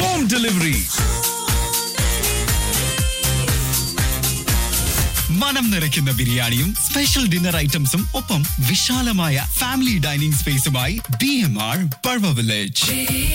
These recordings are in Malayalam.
ഹോം ഡെലിവറി മനം നിറയ്ക്കുന്ന ബിരിയാണിയും സ്പെഷ്യൽ ഡിന്നർ ഐറ്റംസും ഒപ്പം വിശാലമായ ഫാമിലി ഡൈനിങ് സ്പേസുമായി B M R Parva village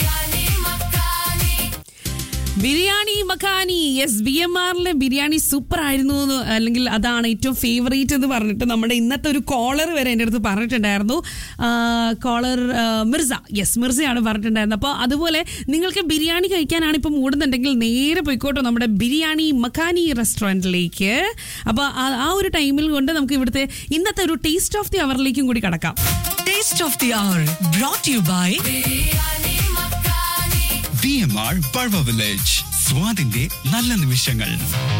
biryani makhani yes B M ആറിലെ ബിരിയാണി സൂപ്പർ ആയിരുന്നു എന്ന് അല്ലെങ്കിൽ അതാണ് ഏറ്റവും ഫേവറേറ്റ് എന്ന് പറഞ്ഞിട്ട് നമ്മുടെ ഇന്നത്തെ ഒരു കോളർ വരെ എൻ്റെ അടുത്ത് പറഞ്ഞിട്ടുണ്ടായിരുന്നു കോളർ മിർസ യെസ് മിർസയാണ് പറഞ്ഞിട്ടുണ്ടായിരുന്നത് അപ്പോൾ അതുപോലെ നിങ്ങൾക്ക് ബിരിയാണി കഴിക്കാനാണ് ഇപ്പം മൂടുന്നുണ്ടെങ്കിൽ നേരെ പോയിക്കോട്ടോ നമ്മുടെ ബിരിയാണി മഖാനി റെസ്റ്റോറൻറ്റിലേക്ക് അപ്പോൾ ആ ഒരു ടൈമിൽ കൊണ്ട് നമുക്ക് ഇവിടുത്തെ ഇന്നത്തെ ഒരു ടേസ്റ്റ് ഓഫ് ദി അവറിലേക്കും കൂടി കടക്കാം Taste of the Hour brought to you by B M R Parva village സ്വാദിന്റെ നല്ല നിമിഷങ്ങൾ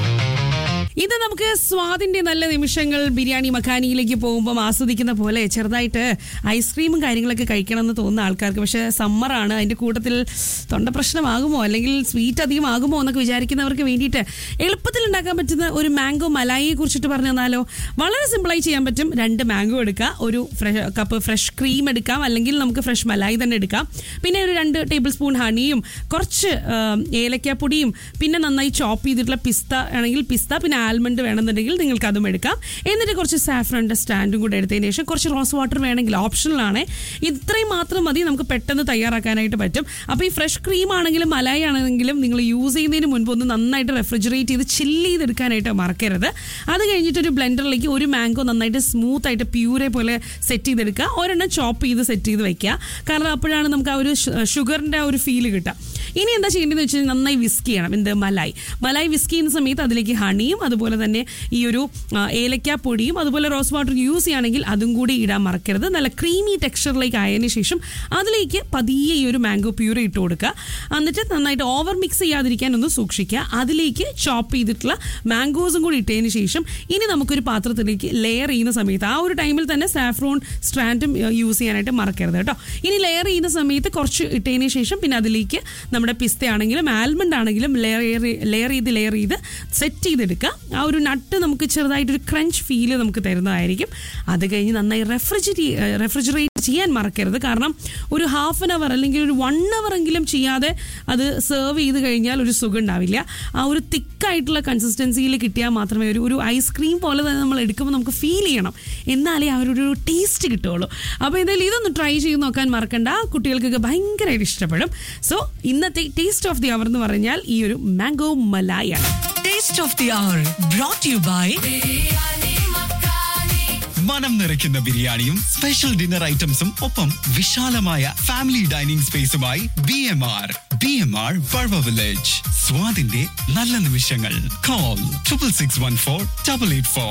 ഇത് നമുക്ക് സ്വാദിന്റെ നല്ല നിമിഷങ്ങൾ ബിരിയാണി മഖാനിയിലേക്ക് പോകുമ്പോൾ ആസ്വദിക്കുന്ന പോലെ ചെറുതായിട്ട് ഐസ്ക്രീമും കാര്യങ്ങളൊക്കെ കഴിക്കണം എന്ന് തോന്നുന്ന ആൾക്കാർക്ക് പക്ഷേ സമ്മറാണ് അതിന്റെ കൂട്ടത്തിൽ തൊണ്ട പ്രശ്നമാകുമോ അല്ലെങ്കിൽ സ്വീറ്റ് അധികം ആകുമോ എന്നൊക്കെ വിചാരിക്കുന്നവർക്ക് വേണ്ടിയിട്ട് എളുപ്പത്തിൽ ഉണ്ടാക്കാൻ പറ്റുന്ന ഒരു മാംഗോ മലായിയെ കുറിച്ചിട്ട് പറഞ്ഞു തന്നാലോ വളരെ സിമ്പിളായി ചെയ്യാൻ പറ്റും രണ്ട് മാംഗോ എടുക്കുക ഒരു ഫ്രഷ് കപ്പ് ഫ്രഷ് ക്രീം എടുക്കാം അല്ലെങ്കിൽ നമുക്ക് ഫ്രഷ് മലായി തന്നെ എടുക്കാം പിന്നെ ഒരു രണ്ട് ടേബിൾ സ്പൂൺ ഹണിയും കുറച്ച് ഏലക്കാപ്പൊടിയും പിന്നെ നന്നായി ചോപ്പ് ചെയ്തിട്ടുള്ള പിസ്ത ആണെങ്കിൽ പിസ്ത പിന്നെ ആൽമണ്ട് വേണമെന്നുണ്ടെങ്കിൽ നിങ്ങൾക്ക് അതും എടുക്കാം എന്നിട്ട് കുറച്ച് സാഫ്രൻ്റെ സ്റ്റാൻഡും കൂടെ എടുത്തതിന് ശേഷം കുറച്ച് റോസ് വാട്ടർ വേണമെങ്കിൽ ഓപ്ഷണലാണ് ഇത്രയും മാത്രം മതി നമുക്ക് പെട്ടെന്ന് തയ്യാറാക്കാനായിട്ട് പറ്റും അപ്പോൾ ഈ ഫ്രഷ് ക്രീം ആണെങ്കിലും മലായി ആണെങ്കിലും നിങ്ങൾ യൂസ് ചെയ്യുന്നതിന് മുൻപ് ഒന്ന് നന്നായിട്ട് റെഫ്രിജറേറ്റ് ചെയ്ത് ചില്ല് ചെയ്തെടുക്കാനായിട്ട് മറക്കരുത് അത് കഴിഞ്ഞിട്ട് ഒരു ബ്ലെൻഡറിലേക്ക് ഒരു മാംഗോ നന്നായിട്ട് സ്മൂത്ത് ആയിട്ട് പ്യൂരെ പോലെ സെറ്റ് ചെയ്തെടുക്കുക ഒരെണ്ണം ചോപ്പ് ചെയ്ത് സെറ്റ് ചെയ്ത് വെക്കുക കാരണം അപ്പോഴാണ് നമുക്ക് ആ ഒരു ഷുഗറിൻ്റെ ആ ഒരു ഫീല് കിട്ടുക ഇനി എന്താ ചെയ്യേണ്ടതെന്ന് വെച്ച് കഴിഞ്ഞാൽ നന്നായി വിസ്ക് ചെയ്യണം എന്ത് മലായി മലായി വിസ്ക് ചെയ്യുന്ന സമയത്ത് അതിലേക്ക് ഹണിയും അതുപോലെ തന്നെ ഈ ഒരു ആ, ഏലക്കാപ്പൊടിയും അതുപോലെ റോസ് വാട്ടർ യൂസ് ചെയ്യുകയാണെങ്കിൽ അതും കൂടി ഇടാൻ മറക്കരുത് നല്ല ക്രീമി ടെക്സ്ചറിലേക്ക് ആയതിനു ശേഷം അതിലേക്ക് പതിയെ ഈ ഒരു മാംഗോ പ്യൂർ ഇട്ട് കൊടുക്കുക എന്നിട്ട് നന്നായിട്ട് ഓവർ മിക്സ് ചെയ്യാതിരിക്കാൻ ഒന്ന് സൂക്ഷിക്കുക അതിലേക്ക് ചോപ്പ് ചെയ്തിട്ടുള്ള മാംഗോസും കൂടി ഇട്ടതിന് ശേഷം ഇനി നമുക്കൊരു പാത്രത്തിലേക്ക് ലെയർ ചെയ്യുന്ന സമയത്ത് ആ ഒരു ടൈമിൽ തന്നെ സാഫ്രോൺ സ്ട്രാൻഡും യൂസ് ചെയ്യാനായിട്ട് മറക്കരുത് കേട്ടോ ഇനി ലെയർ ചെയ്യുന്ന സമയത്ത് കുറച്ച് ഇട്ടതിന് ശേഷം പിന്നെ അതിലേക്ക് നമ്മുടെ പിസ്ത ആണെങ്കിലും ആൽമണ്ട് ആണെങ്കിലും ലെയർ ലെയർ ചെയ്ത് ലെയർ ചെയ്ത് സെറ്റ് ചെയ്തെടുക്കുക ആ ഒരു നട്ട് നമുക്ക് ചെറുതായിട്ടൊരു ക്രഞ്ച് ഫീല് നമുക്ക് തരുന്നതായിരിക്കും അത് കഴിഞ്ഞ് നന്നായി റെഫ്രിജറേ റെഫ്രിജറേറ്റ് ചെയ്യാൻ മറക്കരുത് കാരണം ഒരു ഹാഫ് ആൻ അവർ അല്ലെങ്കിൽ ഒരു വൺ അവർ എങ്കിലും ചെയ്യാതെ അത് സെർവ് ചെയ്ത് കഴിഞ്ഞാൽ ഒരു സുഖം ഉണ്ടാവില്ല ആ ഒരു തിക്കായിട്ടുള്ള കൺസിസ്റ്റൻസിയിൽ കിട്ടിയാൽ മാത്രമേ ഒരു ഒരു ഐസ്ക്രീം പോലെ തന്നെ നമ്മൾ എടുക്കുമ്പോൾ നമുക്ക് ഫീൽ ചെയ്യണം എന്നാലേ ആ ഒരു ഒരു ടേസ്റ്റ് കിട്ടുള്ളൂ അപ്പോൾ എന്തായാലും ഇതൊന്ന് ട്രൈ ചെയ്ത് നോക്കാൻ മറക്കണ്ട കുട്ടികൾക്കൊക്കെ ഭയങ്കരമായിട്ട് ഇഷ്ടപ്പെടും സോ ഇന്നത്തെ ടേസ്റ്റ് ഓഫ് ദി അവർ എന്ന് പറഞ്ഞാൽ ഈ ഒരു മാംഗോ മലായാണ് Taste of the Hour brought to you by മനം നിറയ്ക്കുന്ന ബിരിയാണിയും സ്പെഷ്യൽ ഡിന്നർ ഐറ്റംസും ഒപ്പം വിശാലമായ ഫാമിലി ഡൈനിങ് സ്പേസുമായി B M R B M R Parva village സ്വാദിന്റെ നല്ല നിമിഷങ്ങൾ call triple six one four double eight four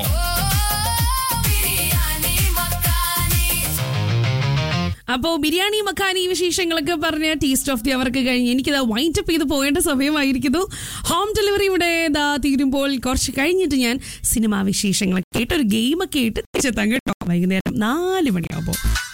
അപ്പോൾ ബിരിയാണി മക്കാനി വിശേഷങ്ങളൊക്കെ പറഞ്ഞ ടേസ്റ്റ് ഓഫ് ദി അവർക്ക് കഴിഞ്ഞ് എനിക്കിത് വൈൻഡ് അപ്പ് ചെയ്ത് പോകേണ്ട സമയമായിരിക്കുന്നു ഹോം ഡെലിവറി ഇവിടെ ഇതാ തീരുമ്പോൾ കുറച്ച് കഴിഞ്ഞിട്ട് ഞാൻ സിനിമാ വിശേഷങ്ങളൊക്കെ കേട്ട് ഒരു ഗെയിമൊക്കെ ഇട്ട് തിരിച്ചെത്താം കേട്ടോ വൈകുന്നേരം നാല് മണിയാകുമ്പോൾ